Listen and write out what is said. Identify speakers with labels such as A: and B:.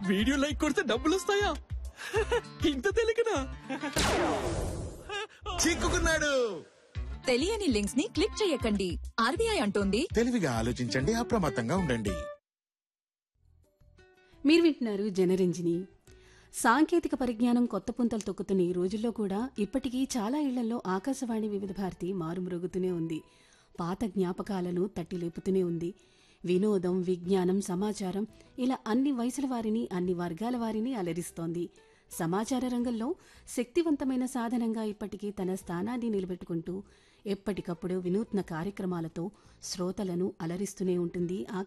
A: video like కొడితే డబ్బులు వస్తాయా ఇంత తెలియకనా
B: చిక్కుకున్నాడు
C: తెలియని లింక్స్ ని క్లిక్ చేయకండి ఆర్బీఐ అంటోంది
B: తెలివిగా ఆలోచించండి అప్రమత్తంగా ఉండండి
D: మీరు వింటున్నారు జనరంజని సాంకేతిక పరిజ్ఞానం కొత్త పుంతలు తొక్కుతున్న ఈ రోజుల్లో కూడా ఇప్పటికీ చాలా ఇళ్లలో ఆకాశవాణి వివిధ భారతి మారుమ్రోగుతూనే ఉంది పాత జ్ఞాపకాలను తట్టి లేపుతూనే ఉంది వినోదం విజ్ఞానం సమాచారం ఇలా అన్ని వయసుల వారిని అన్ని వర్గాల వారిని అలరిస్తోంది సమాచార రంగంలో శక్తివంతమైన సాధనంగా ఇప్పటికీ తన స్థానాన్ని నిలబెట్టుకుంటూ ఎప్పటికప్పుడు వినూత్న కార్యక్రమాలతో శ్రోతలను అలరిస్తూనే ఉంటుంది